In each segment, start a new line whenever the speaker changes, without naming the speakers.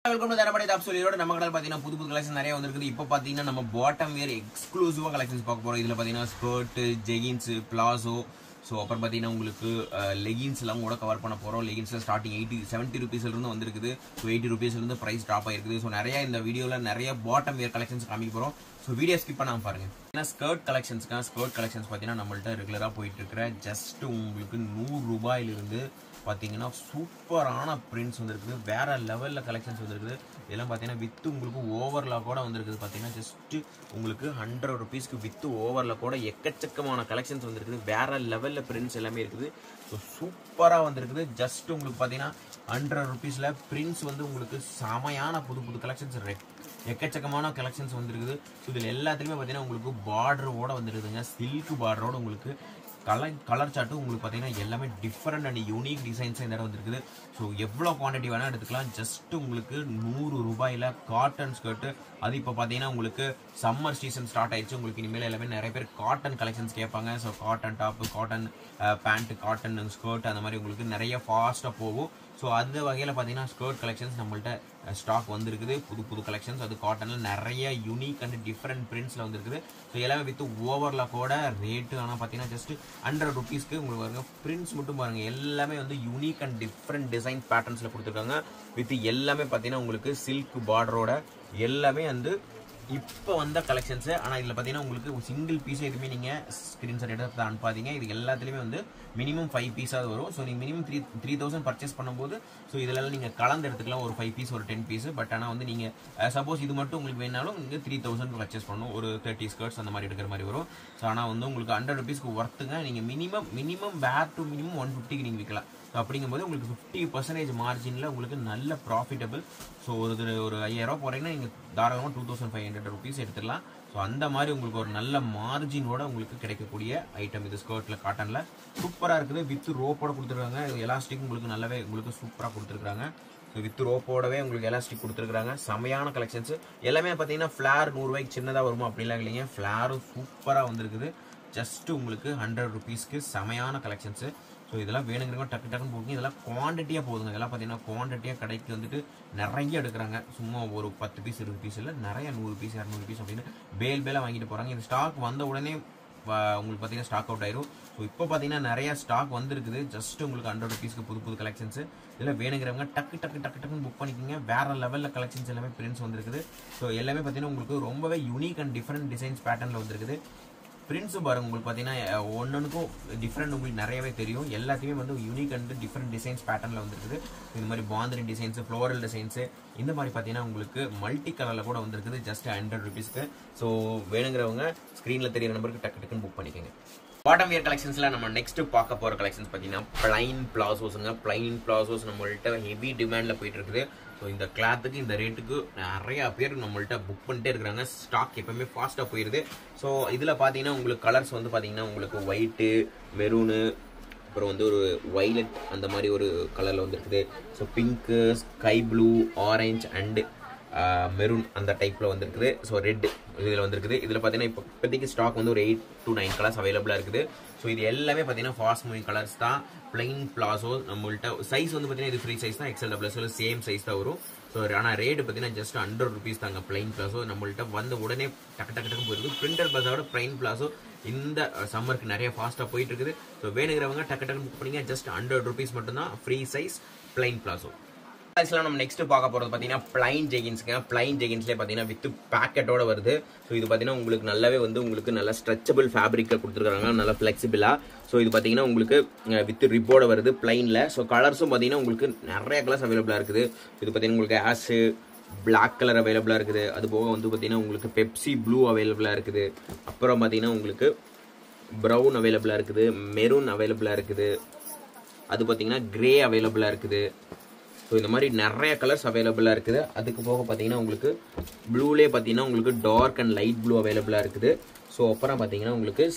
welcome to தரப்படி டாப் சொல்லியோட நம்ம கடல் பார்த்தீங்கன்னா புது புது கலெக்ஷன் நிறைய வந்திருக்குது இப்போ பார்த்தீங்கன்னா நம்ம பாட்டம் வேர் எக்ஸ்க்ளூசிவாக கலெக்ஷன்ஸ் பார்க்க போகிறோம் இதில் பார்த்தீங்கன்னா ஸ்கர்ட்டு ஜெகின்ஸு பிளாசோ ஸோ அப்புறம் பார்த்தீங்கன்னா உங்களுக்கு லெகின்ஸ்லாம் கூட கவர் பண்ண போகிறோம் லெகின்ஸில் ஸ்டார்டிங் எயிட்டி செவன்ட்டி ருபீஸ்லேருந்து வந்திருக்குது ஸோ எயிட்டி ருபீஸ்லேருந்து ப்ரைஸ் ட்ராப் ஆயிருக்குது ஸோ நிறைய இந்த வீடியோவில் நிறைய பாட்டம் வேர் கலெக்ஷன்ஸ் காமிக்க போகிறோம் ஸோ வீடியோ ஸ்கிப் பண்ணாம பாருங்க ஏன்னா ஸ்கர்ட் கலெக்ஷன்ஸ்க்காக ஸ்கர்ட் கலெக்ஷன்ஸ் பார்த்தீங்கன்னா நம்மள்ட்ட ரெகுலராக போயிட்டு இருக்கிற ஜஸ்ட் உங்களுக்கு நூறு ரூபாயிலிருந்து பார்த்தீங்கன்னா சூப்பரான பிரிண்ட்ஸ் வந்திருக்குது வேற லெவலில் கலெக்ஷன்ஸ் வந்திருக்குது இதெல்லாம் பார்த்தீங்கன்னா வித்து உங்களுக்கு ஓவரில் கூட வந்திருக்குது பார்த்தீங்கன்னா ஜஸ்ட் உங்களுக்கு ஹண்ட்ரட் ருபீஸ்க்கு வித்து ஓவரில் கூட எக்கச்சக்கமான கலெக்ஷன்ஸ் வந்திருக்குது வேற லெவலில் பிரிண்ட்ஸ் எல்லாமே இருக்குது ஸோ சூப்பராக வந்திருக்குது ஜஸ்ட் உங்களுக்கு பார்த்தீங்கன்னா ஹண்ட்ரட் ருபீஸில் பிரிண்ட்ஸ் வந்து உங்களுக்கு செமையான புது புது கலெக்ஷன்ஸ் எக்கச்சக்கமான கலெக்ஷன்ஸ் வந்திருக்குது ஸோ இதில் எல்லாத்துலேயுமே பார்த்தீங்கன்னா உங்களுக்கு பார்டரோட வந்துருக்குதுங்க சில்க் பார்டரோட உங்களுக்கு கலர் கலர் சார்ட்டு உங்களுக்கு பார்த்தீங்கன்னா எல்லாமே டிஃப்ரெண்ட் அண்ட் யூனிக் டிசைன்ஸ் இந்த இடம் வந்திருக்குது ஸோ எவ்வளோ குவான்டிட்டி வேணால் எடுத்துக்கலாம் ஜஸ்ட் உங்களுக்கு நூறு ரூபாயில் காட்டன் ஸ்கர்ட்டு அது இப்போ பார்த்தீங்கன்னா உங்களுக்கு சம்மர் சீசன் ஸ்டார்ட் ஆயிடுச்சு உங்களுக்கு இனிமேல் எல்லாமே நிறைய பேர் காட்டன் கலெக்ஷன்ஸ் கேட்பாங்க so cotton top cotton pant cotton skirt அந்த மாதிரி உங்களுக்கு நிறைய ஃபாஸ்ட்டாக போகும் ஸோ அந்த வகையில் பார்த்தீங்கன்னா ஸ்கர்ட் கலெக்ஷன்ஸ் நம்மள்ட்ட ஸ்டாக் வந்திருக்குது புது புது கலெக்ஷன்ஸ் அது காட்டனில் நிறைய யூனிக் அண்ட் டிஃப்ரெண்ட் பிரிண்ட்ஸில் வந்திருக்குது ஸோ எல்லாமே வித் ஓவரில் கூட ரேட்டு ஆனால் பார்த்தீங்கன்னா ஜஸ்ட் ஹண்ட்ரட் ருபீஸ்க்கு உங்களுக்கு பாருங்க பிரிண்ட்ஸ் மட்டும் பாருங்க எல்லாமே வந்து யூனிக் அண்ட் டிஃப்ரெண்ட் டிசைன் பேட்டர்ன்ஸில் கொடுத்துருக்காங்க வித் எல்லாமே பார்த்தீங்கன்னா உங்களுக்கு சில்க் பார்டரோட எல்லாமே வந்து இப்போ வந்த கலெக்ஷன்ஸு ஆனால் இதில் பார்த்தீங்கன்னா உங்களுக்கு சிங்கிள் பீஸ் எதுவுமே நீங்கள் ஸ்க்ரீன்ஷாட் எடுத்து அனுப்பாதீங்க இது எல்லாத்துலேயுமே வந்து மினிமம் ஃபைவ் பீஸாவது வரும் ஸோ நீங்கள் minimum three three thousand purchase பண்ணும்போது ஸோ இதெல்லாம் நீங்கள் கலந்து எடுத்துக்கலாம் ஒரு ஃபைவ் பீஸ் ஒரு டென் பீஸ் பட் ஆனால் வந்து நீங்கள் சப்போஸ் இது மட்டும் உங்களுக்கு வேணாலும் நீங்கள் த்ரீ தௌசண்ட் பர்ச்சேஸ் பண்ணணும் ஒரு தேர்ட்டி ஸ்கர்ட்ஸ் அந்த மாதிரி எடுக்கிற மாதிரி வரும் ஸோ ஆனால் வந்து உங்களுக்கு ஹண்ட்ரட் ருபீஸ்க்கு ஒர்த்துங்க நீங்கள் மினிமம் மினிமம் பேர் டு மினிமம் ஒன் ஃபிஃப்டிக்கு நீங்கள் விற்கலாம் ஸோ அப்படிங்கும்போது உங்களுக்கு ஃபிஃப்டி பர்சன்டேஜ் மார்ஜினில் உங்களுக்கு நல்ல ப்ராஃபிட்டபிள் ஸோ ஒரு ஒரு ஐயாயிரம் போகிறீங்கன்னா நீங்கள் தாராளமாக two thousand five hundred rupees எடுத்துடலாம் ஸோ அந்த மாதிரி உங்களுக்கு ஒரு நல்ல மார்ஜினோட உங்களுக்கு கிடைக்கக்கூடிய ஐட்டம் இது ஸ்கர்ட்டில் காட்டனில் சூப்பராக இருக்குது வித் ரோப்போட கொடுத்துருக்காங்க எலாஸ்டிக் உங்களுக்கு நல்லாவே உங்களுக்கு சூப்பராக கொடுத்துருக்காங்க ஸோ வித் ரோப்போடவே உங்களுக்கு எலாஸ்டிக் கொடுத்துருக்காங்க செமையான கலெக்ஷன்ஸ் எல்லாமே பார்த்தீங்கன்னா ஃப்ளார் நூறுரூவாய்க்கு சின்னதாக வருமா அப்படிலாம் இல்லைங்க ஃப்ளாரும் சூப்பராக வந்திருக்குது ஜஸ்ட் உங்களுக்கு ஹண்ட்ரட் ருபீஸ்க்கு செமையான கலெக்ஷன்ஸு ஸோ இதெல்லாம் வேணுங்கிறவங்க டக்கு டக்குன்னு போடுங்க இதெல்லாம் குவான்டிட்டியாக போதுங்க இதெல்லாம் பார்த்தீங்கன்னா குவான்டிட்டியாக கடைக்கு வந்துட்டு நிறைய எடுக்கிறாங்க சும்மா ஒரு பத்து பீஸ் இருபது பீஸ் இல்லை நிறைய நூறு பீஸ் இரநூறு பீஸ் அப்படின்னு பேல் பேலாக வாங்கிட்டு போகிறாங்க இந்த ஸ்டாக் வந்த உடனே உங்களுக்கு பார்த்தீங்கன்னா ஸ்டாக் அவுட் ஆயிரும் ஸோ இப்போ பார்த்தீங்கன்னா நிறைய ஸ்டாக் வந்திருக்குது ஜஸ்ட் உங்களுக்கு ஹண்ட்ரட் ருபீஸ்க்கு புது புது கலெக்ஷன்ஸ் இதில் வேணுங்கிறவங்க டக்கு டக்கு டக்கு டக்குன்னு புக் பண்ணிக்கோங்க வேற லெவலில் கலெக்ஷன்ஸ் எல்லாமே பிரிண்ட்ஸ் வந்திருக்குது ஸோ எல்லாமே பார்த்தீங்கன்னா உங்களுக்கு ரொம்பவே யூனிக் அண்ட் டிஃப்ரெண்ட் டிசைன்ஸ் பேட்டர்னில் வந்திருக்குது பிரிண்ட்ஸும் பாருங்க உங்களுக்கு பார்த்தீங்கன்னா ஒன்றுக்கும் டிஃப்ரெண்ட் உங்களுக்கு நிறையவே தெரியும் எல்லாத்தையுமே வந்து யூனிக் அண்ட் டிஃப்ரெண்ட் டிசைன்ஸ் பேட்டர்னில் வந்துருக்குது இந்த மாதிரி பாந்திரி டிசைன்ஸு ஃப்ளோரல் டிசைன்ஸு இந்த மாதிரி பார்த்தீங்கன்னா உங்களுக்கு மல்டி கலரில் கூட வந்திருக்குது ஜஸ்ட் ஹண்ட்ரட் ருபீஸ்க்கு ஸோ வேணுங்கிறவங்க ஸ்க்ரீனில் தெரியிற நம்பருக்கு டக்கு டக்குன்னு புக் பண்ணிக்கோங்க பாட்டம் வியர் கலெக்ஷன்ஸில் நம்ம நெக்ஸ்ட் பார்க்க போகிற கலெக்ஷன்ஸ் பார்த்தீங்கன்னா பிளைன் பிளாசோஸுங்க பிளைன் பிளாசோஸ் நம்மள்ட்ட ஹெவி டிமாண்டில் போயிட்டு இருக்குது ஸோ இந்த கிளாத்துக்கு இந்த ரேட்டுக்கு நிறைய பேர் நம்மள்ட்ட புக் பண்ணிட்டே இருக்கிறாங்க ஸ்டாக் எப்பவுமே ஃபாஸ்ட்டாக போயிடுது ஸோ இதில் பார்த்தீங்கன்னா உங்களுக்கு கலர்ஸ் வந்து பார்த்தீங்கன்னா உங்களுக்கு ஒயிட்டு மெரூனு அப்புறம் வந்து ஒரு வைலட் அந்த மாதிரி ஒரு கலரில் வந்துருக்குது so pink sky blue orange and maroon அந்த டைப்பில் வந்திருக்குது ஸோ ரெட் இதில் வந்திருக்குது இதில் பார்த்தீங்கன்னா இப்போ இப்போதைக்கு ஸ்டாக் வந்து ஒரு எயிட் டு நைன் கலர்ஸ் அவைலபிளாக இருக்குது ஸோ இது எல்லாமே பார்த்தீங்கன்னா ஃபாஸ்ட் மூவிங் கலர்ஸ் தான் பிளைன் பிளாசோ நம்மள்ட்ட சைஸ் வந்து பார்த்தீங்கன்னா இது ஃப்ரீ சைஸ் தான் XL double XL same size தான் வரும் ஸோ ஆனால் ரேட்டு பார்த்தீங்கன்னா ஜஸ்ட் ஹண்ட்ரட் ருபீஸ் தாங்க பிளைன் பிளாசோ நம்மள்ட்ட வந்த உடனே டக்கு டக்கு டக்கு போயிருக்கு பிரிண்டர் பிளாஸோட பிளைன் பிளாசோ இந்த சம்மருக்கு நிறைய ஃபாஸ்ட்டாக போயிட்டு இருக்குது ஸோ வேணுங்கிறவங்க டக்கு டக்கு புக் பண்ணிங்க ஜஸ்ட் ஹண்ட்ரட் ருபீஸ் மட்டும்தான் ஃப்ரீ சைஸ் பிளைன் பிளாசோ சைஸ்லாம் நம்ம நெக்ஸ்ட் பார்க்க போகிறது பார்த்தீங்கன்னா பிளைன் ஜெகின்ஸ்ங்க பிளைன் ஜெகின்ஸ்லேயே பார்த்தீங்கன்னா வித் பேக்கெட்டோட வருது ஸோ இது பார்த்தீங்கன்னா உங்களுக்கு நல்லாவே வந்து உங்களுக்கு நல்ல ஸ்ட்ரெச்சபிள் ஃபேப்ரிக்கில் கொடுத்துருக்காங்க நல்லா ஃப்ளெக்சிபிளாக ஸோ இது பார்த்தீங்கன்னா உங்களுக்கு வித் ரிப்போட வருது பிளைனில் ஸோ கலர்ஸும் பார்த்தீங்கன்னா உங்களுக்கு நிறைய கலர்ஸ் அவைலபிளாக இருக்குது இது பார்த்தீங்கன்னா உங்களுக்கு ஆஷு பிளாக் கலர் அவைலபிளாக இருக்குது அது போக வந்து பார்த்தீங்கன்னா உங்களுக்கு பெப்சி ப்ளூ அவைலபிளாக இருக்குது அப்புறம் பார்த்தீங்கன்னா உங்களுக்கு ப்ரௌன் அவைலபிளாக இருக்குது மெரூன் அவைலபிளாக இருக்குது அது பார்த்தீங்கன்னா கிரே அவைலபிளாக இருக்குது ஸோ இந்த மாதிரி நிறைய கலர்ஸ் அவைலபிளாக இருக்குது அதுக்கு போக பார்த்தீங்கன்னா உங்களுக்கு ப்ளூலே பார்த்தீங்கன்னா உங்களுக்கு டார்க் அண்ட் லைட் ப்ளூ அவைலபிளாக இருக்குது ஸோ அப்புறம் பார்த்தீங்கன்னா உங்களுக்கு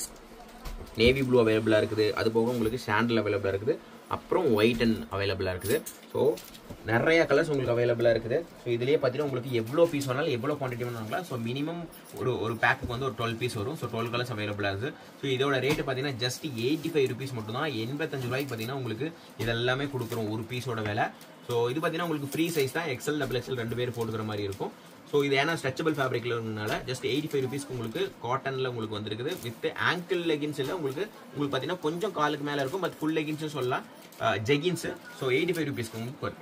நேவி ப்ளூ அவைலபிளாக இருக்குது அது போக உங்களுக்கு சாண்டில் அவைலபிளாக இருக்குது அப்புறம் ஒயிட் அண்ட் அவைலபிளாக இருக்குது ஸோ நிறைய கலர்ஸ் உங்களுக்கு அவைலபிளாக இருக்குது ஸோ இதுலேயே பார்த்தீங்கன்னா உங்களுக்கு எவ்வளோ பீஸ் வேணாலும் எவ்வளோ குவான்டிட்டி வேணாலும் ஸோ மினிமம் ஒரு ஒரு பேக்கு வந்து ஒரு டுவெல் பீஸ் வரும் ஸோ டுவெல் கலர்ஸ் அவைலபிளாக இருக்குது ஸோ இதோட ரேட்டு பார்த்தீங்கன்னா ஜஸ்ட் எயிட்டி ஃபைவ் ருபீஸ் மட்டும் தான் எண்பத்தஞ்சு ரூபாய்க்கு பார்த்தீங்கன்னா உங்களுக்கு இதெல்லாமே கொடுக்குறோம் ஒரு பீஸோட விலை ஸோ இது பார்த்தீங்கன்னா உங்களுக்கு ஃப்ரீ சைஸ் தான் எக்ஸல் டபுள் எக்ஸல் ரெண்டு பேர் போட்டுக்கிற மாதிரி இருக்கும் ஸோ இது ஏன்னா ஸ்ட்ரெச்சபிள் ஃபேப்ரிக்லனால ஜஸ்ட் எயிட்டி ஃபைவ் ருபீஸ்க்கு உங்களுக்கு காட்டனில் உங்களுக்கு வந்திருக்குது வித் ஆங்கிள் லெகின்ஸ் இல்லை உங்களுக்கு உங்களுக்கு பார்த்தீங்கன்னா கொஞ்சம் காலுக்கு மேலே இருக்கும் பட் ஃபுல் லெகின்ஸும் சொல்லலாம் ஜெகின்ஸு ஸோ எயிட்டி ஃபைவ் ருபீஸ்க்கு உங்களுக்கு வரும்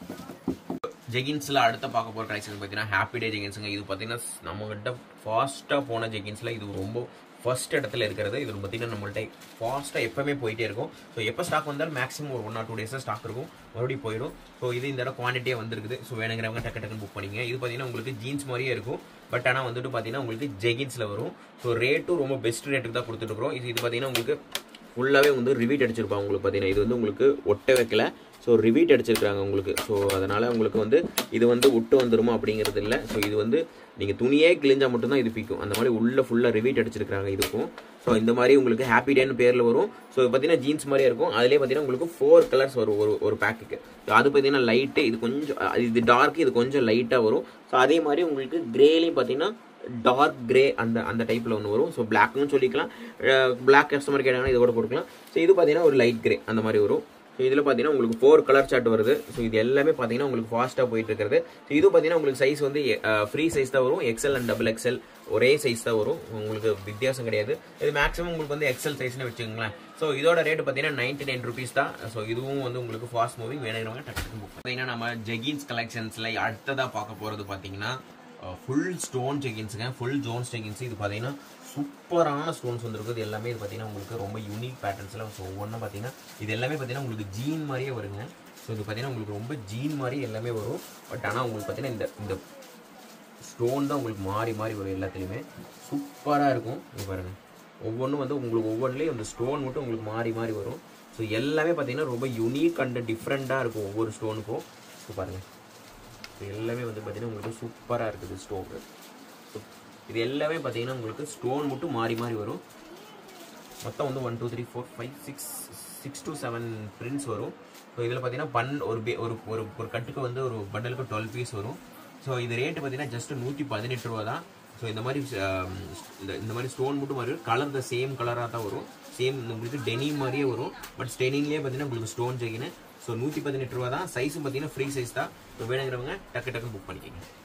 ஜெகின்ஸ்ல அடுத்த பார்க்க போற கலெக்ஷன் பார்த்தீங்கன்னா ஹாப்பி டே ஜெகின்ஸுங்க இது பார்த்தீங்கன்னா நம்ம கிட்ட ஃபாஸ்ட்டாக போன ஜெகின்ஸ்ல இது ரொம்ப ஃபர்ஸ்ட் இடத்துல இருக்கிறது இது பார்த்தீங்கன்னா நம்மள்ட்ட ஃபாஸ்ட்டாக எப்பவுமே போயிட்டே இருக்கும் ஸோ எப்போ ஸ்டாக் வந்தாலும் மேக்ஸிமம் ஒரு ஒன் ஆர் டூ டேஸாக ஸ்டாக் இருக்கும் மறுபடியும் போயிடும் ஸோ இது இந்த இடம் குவான்டிட்டியாக வந்திருக்குது ஸோ வேணுங்கிறவங்க டக்கு டக்குன்னு புக் பண்ணிங்க இது பார்த்தீங்கன்னா உங்களுக்கு ஜீன்ஸ் மாதிரியே இருக்கும் பட் ஆனால் வந்துட்டு பார்த்தீங்கன்னா உங்களுக்கு ஜெகின்ஸில் வரும் ஸோ ரேட்டும் ரொம்ப பெஸ்ட் ரேட்டுக்கு தான் கொடுத்துட்டு இது இது பார்த்தீங்கன்னா உங்களுக்கு ஃபுல்லாகவே வந்து ரிவீட் அடிச்சிருப்பாங்க உங்களுக்கு பார்த்தீங்கன்னா இது வந்து உங்களுக்கு ஒட்ட வைக்கல ஸோ ரிவீட் அடிச்சிருக்காங்க உங்களுக்கு ஸோ அதனால் உங்களுக்கு வந்து இது வந்து விட்டு வந்துருமா அப்படிங்கிறது இல்லை ஸோ இது வந்து நீங்கள் துணியே கிழிஞ்சா மட்டும்தான் இது பிக்கும் அந்த மாதிரி உள்ள ஃபுல்லாக ரிவீட் அடிச்சிருக்காங்க இதுக்கும் ஸோ இந்த மாதிரி உங்களுக்கு ஹாப்பி டேன்னு பேரில் வரும் ஸோ பார்த்தீங்கன்னா ஜீன்ஸ் மாதிரியே இருக்கும் அதிலே பார்த்தீங்கன்னா உங்களுக்கு ஃபோர் கலர்ஸ் வரும் ஒரு ஒரு பேக்குக்கு அது பார்த்தீங்கன்னா லைட்டு இது கொஞ்சம் இது டார்க் இது கொஞ்சம் லைட்டாக வரும் ஸோ அதே மாதிரி உங்களுக்கு கிரேலையும் பார்த்தீங்கன்னா டார்க் கிரே அந்த அந்த டைப்பில் ஒன்று வரும் ஸோ பிளாக்னு சொல்லிக்கலாம் பிளாக் கஸ்டமர் கேட்டாங்கன்னா இதோட கொடுக்கலாம் ஸோ இது பார்த்தீங்கன்னா ஒரு லைட் கிரே அந்த மாதிரி வரும் ஸோ இதில் பார்த்தீங்கன்னா உங்களுக்கு ஃபோர் கலர் சார்ட் வருது ஸோ இது எல்லாமே பார்த்தீங்கன்னா உங்களுக்கு ஃபாஸ்ட்டாக போயிட்டு இருக்கிறது ஸோ இது பார்த்தீங்கன்னா உங்களுக்கு சைஸ் வந்து ஃப்ரீ சைஸ் தான் வரும் எக்ஸல் அண்ட் டபுள் எக்ஸல் ஒரே சைஸ் தான் வரும் உங்களுக்கு வித்தியாசம் கிடையாது இது மேக்ஸிமம் உங்களுக்கு வந்து எக்ஸல் சைஸ்னு வச்சுக்கோங்களேன் ஸோ இதோட ரேட் பார்த்தீங்கன்னா நைன்டி நைன் ருபீஸ் தான் ஸோ இதுவும் வந்து உங்களுக்கு ஃபாஸ்ட் மூவிங் வேணுங்கிறவங்க டக்கு புக் பார்த்தீங்கன்னா நம்ம ஜெகின்ஸ் கலெக்ஷன்ஸில் அடுத்ததாக பார்க்க போகிறது பார்த்தீங்கன்னா ஃபுல் ஸ்டோன் ஜெகின்ஸுங்க ஃபுல் ஜோன்ஸ் ஜெகின்ஸ் இது பார்த்தீங்கன்னா சூப்பரான ஸ்டோன்ஸ் வந்துருக்குது எல்லாமே இது பார்த்தீங்கன்னா உங்களுக்கு ரொம்ப யூனிக் பேட்டர்ன்ஸில் ஸோ ஒவ்வொன்றும் பார்த்தீங்கன்னா இது எல்லாமே பார்த்தீங்கன்னா உங்களுக்கு ஜீன் மாதிரியே வருங்க ஸோ இது பார்த்தீங்கன்னா உங்களுக்கு ரொம்ப ஜீன் மாதிரி எல்லாமே வரும் பட் ஆனால் உங்களுக்கு பார்த்தீங்கன்னா இந்த இந்த ஸ்டோன் தான் உங்களுக்கு மாறி மாறி வரும் எல்லாத்துலேயுமே சூப்பராக இருக்கும் இது பாருங்கள் ஒவ்வொன்றும் வந்து உங்களுக்கு ஒவ்வொன்றுலேயும் அந்த ஸ்டோன் மட்டும் உங்களுக்கு மாறி மாறி வரும் ஸோ எல்லாமே பார்த்தீங்கன்னா ரொம்ப யூனிக் அண்ட் டிஃப்ரெண்ட்டாக இருக்கும் ஒவ்வொரு ஸ்டோனுக்கும் ஸோ பாருங்கள் இது எல்லாமே வந்து பார்த்தீங்கன்னா உங்களுக்கு சூப்பராக இருக்குது ஸ்டோனு இது எல்லாமே பார்த்தீங்கன்னா உங்களுக்கு ஸ்டோன் மட்டும் மாறி மாறி வரும் மொத்தம் வந்து one two three four five six six to seven prints வரும் ஸோ இதில் பார்த்தீங்கன்னா பன் ஒரு பே ஒரு ஒரு ஒரு கட்டுக்கு வந்து ஒரு பண்டலுக்கு டுவெல் பீஸ் வரும் ஸோ இது ரேட்டு பார்த்தீங்கன்னா ஜஸ்ட் நூற்றி பதினெட்டு ரூபா தான் ஸோ இந்த மாதிரி இந்த இந்த மாதிரி ஸ்டோன் மட்டும் மாதிரி கலர் த சேம் கலராக தான் வரும் சேம் உங்களுக்கு டெனிம் மாதிரியே வரும் பட் ஸ்டெனிங்லேயே பார்த்தீங்கன்னா உங்களுக்கு ஸ்டோன் செகின்னு ஸோ நூற்றி பதினெட்டு ரூபா தான் சைஸும் பார்த்தீங்கன்னா ஃப்ரீ சைஸ் தான் ஸோ வேணுங்கிறவங்க டக்கு டக்கு புக் பண்ணிக்கோங்க